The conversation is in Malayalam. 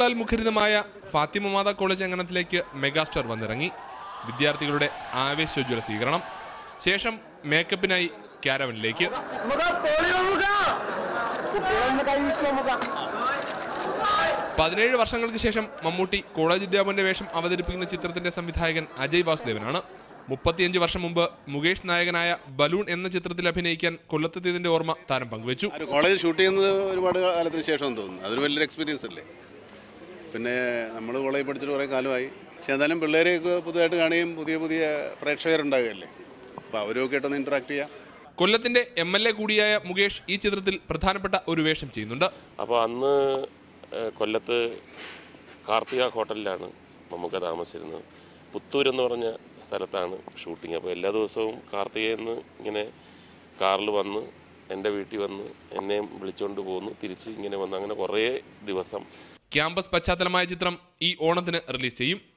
പൂക്കളാൽ മുഖരിതമായ ഫാത്തിമ മാതാ കോളേജ് അംഗനത്തിലേക്ക് മെഗാസ്റ്റാർ വന്നിറങ്ങി വിദ്യാർത്ഥികളുടെ ആവേശോജ്വല സ്വീകരണം ശേഷം മേക്കപ്പിനായി ക്യാരവനിലേക്ക് പതിനേഴ് വർഷങ്ങൾക്ക് ശേഷം മമ്മൂട്ടി കോളേജ് അധ്യാപകന്റെ വേഷം അവതരിപ്പിക്കുന്ന ചിത്രത്തിന്റെ സംവിധായകൻ അജയ് വാസുദേവനാണ് മുപ്പത്തിയഞ്ച് വർഷം മുമ്പ് മുകേഷ് നായകനായ ബലൂൺ എന്ന ചിത്രത്തിൽ അഭിനയിക്കാൻ കൊല്ലത്തെത്തിയതിന്റെ ഓർമ്മ താരം പങ്കുവച്ചു ഒരു കോളേജ് ഷൂട്ട് ചെയ്യുന്നത് ഒരുപാട് കാലത്തിന് ശേഷം തോന്നുന്നു അതൊരു വലിയൊരു എക്സ്പീരിയൻസ് അല്ലേ പിന്നെ നമ്മൾ കോളേജ് പഠിച്ചിട്ട് കുറേ കാലമായി പക്ഷെ എന്തായാലും പിള്ളേരെയൊക്കെ പുതുതായിട്ട് കാണുകയും പുതിയ പുതിയ പ്രേക്ഷകരുണ്ടാകുകയല്ലേ അപ്പോൾ അവരുമൊക്കെ ആയിട്ടൊന്ന് ഇൻട്രാക്ട് ചെയ്യാം കൊല്ലത്തിന്റെ എം എൽ എ കൂടിയായ മുകേഷ് ഈ ചിത്രത്തിൽ പ്രധാനപ്പെട്ട ഒരു വേഷം ചെയ്യുന്നുണ്ട് അപ്പോൾ അന്ന് ഏഹ്, കൊല്ലത്ത് കാർത്തിക ഹോട്ടലിലാണ് മമ്മൂക്ക താമസിച്ചിരുന്നത് പുത്തൂർ എന്ന് പറഞ്ഞ സ്ഥലത്താണ് ഷൂട്ടിങ് അപ്പോൾ എല്ലാ ദിവസവും കാർത്തികയെന്ന് ഇങ്ങനെ കാറിൽ വന്ന് എൻ്റെ വീട്ടിൽ വന്ന് എന്നെയും വിളിച്ചുകൊണ്ട് പോന്നു തിരിച്ച് ഇങ്ങനെ വന്ന് അങ്ങനെ കുറേ ദിവസം ക്യാമ്പസ് പശ്ചാത്തലമായ ചിത്രം ഈ ഓണത്തിന് റിലീസ് ചെയ്യും